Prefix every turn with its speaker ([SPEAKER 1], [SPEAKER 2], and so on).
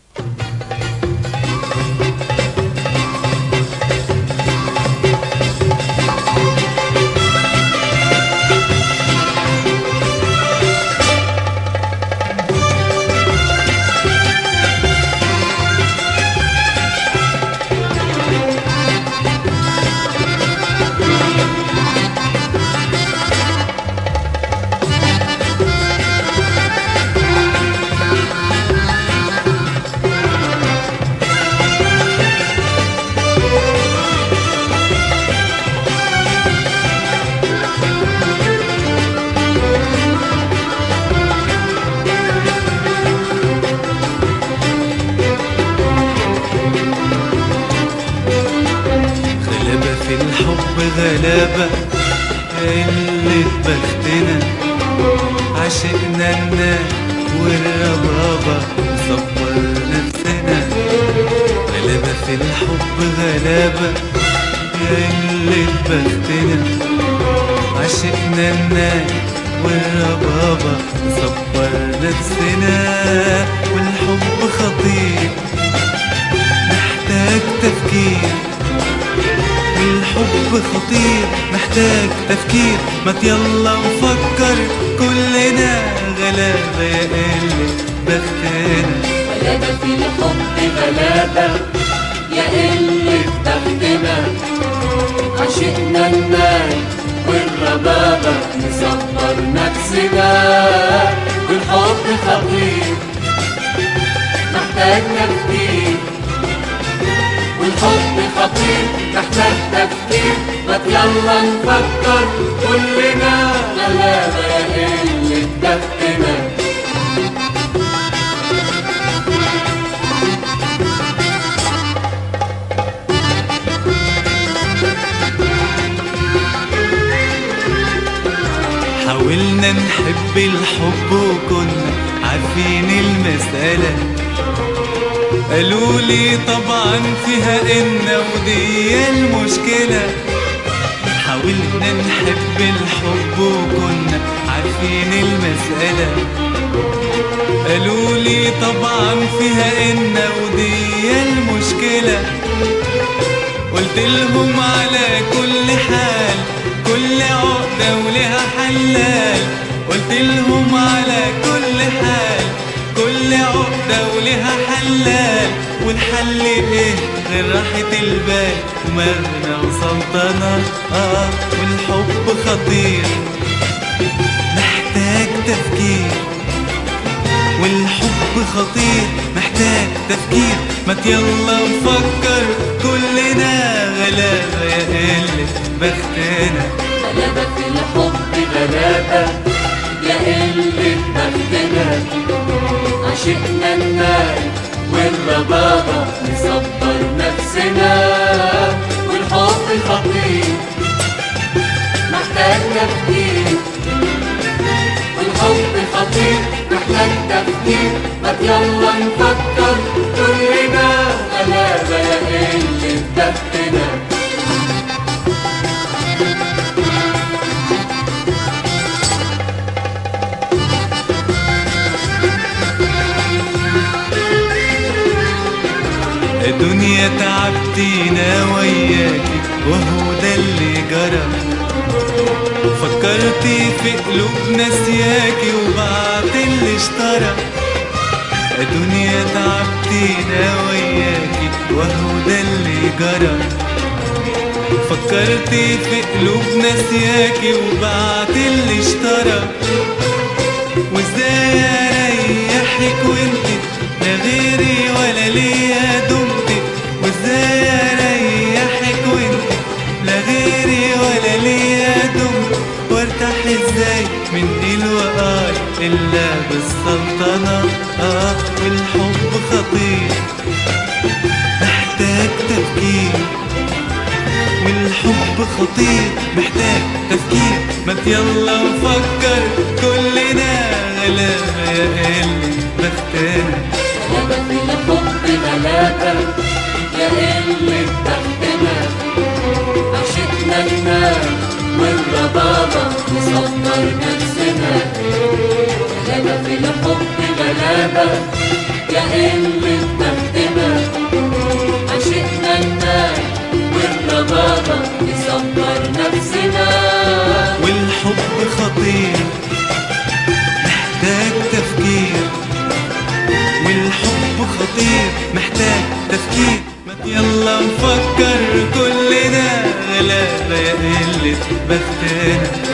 [SPEAKER 1] غلبة في الحب غلبة قلة بختنا عشقنا الناس والربابة صبر نفسنا غلبة في الحب غلبة قلة بختنا عشقنا الناس والربابة صبر نفسنا والحب خطير محتاج تفكير الحب خطير محتاج تفكير ما يلا نفكر كلنا غلابة يا قلة بختنا
[SPEAKER 2] غلابة في الحب غلابة يا قلة بختنا عشقنا النار والربابة نصبر نفسنا والحب خطير محتاج تفكير والحب خطير محتاج تفكير ما يلا نفكر كلنا غلابة يا قلة بختنا
[SPEAKER 1] حاولنا نحب الحب وكنا عارفين المسألة قالوا لي طبعا فيها إن ودي المشكلة حاولنا نحب الحب وكنا عارفين المسألة قالوا لي طبعا فيها إن ودي المشكلة قلت لهم على كل حال كل عقدة ولها حلال قلت لهم على كل حال كل عقدة ولها حلال والحل ايه غير راحة البال ومغنى وسلطنة اه والحب خطير محتاج تفكير والحب خطير محتاج تفكير ما يلا نفكر كلنا غلابة يا قلة بختنا
[SPEAKER 2] غلابة في الحب غلابة يا قلة بختنا عشقنا النار والربابة نصبر نفسنا والحب خطير محتاج تفكير والحب خطير محتاج تفكير ما يلا نفكر كلنا غلابة يا قلة بختنا
[SPEAKER 1] دنيا تعبتينا وياكي وهو ده اللي جرى فكرتي في قلوب نسياكي وبعت اللي اشترى دنيا تعبتينا وياكي وهو ده اللي جرى فكرتي في قلوب نسياكي وبعت اللي اشترى وازاي اريحك وانت لا غيري ولا ليا دمتك وازاي اريحك وانت لا غيري ولا ليا دمتك وارتاح ازاي من الوقار الا بالسلطنة اه والحب خطير محتاج تفكير والحب خطير محتاج تفكير ما يلا نفكر كلنا غلابة يا قلة بختنا
[SPEAKER 2] غلابة في الحب غلابة يا قلة بختنا عشقنا النار والربابة نصبر نفسنا غلابة في الحب غلابة يا قلة
[SPEAKER 1] خطير محتاج تفكير والحب خطير محتاج تفكير ما يلا نفكر كلنا غلابة يا قلة بختنا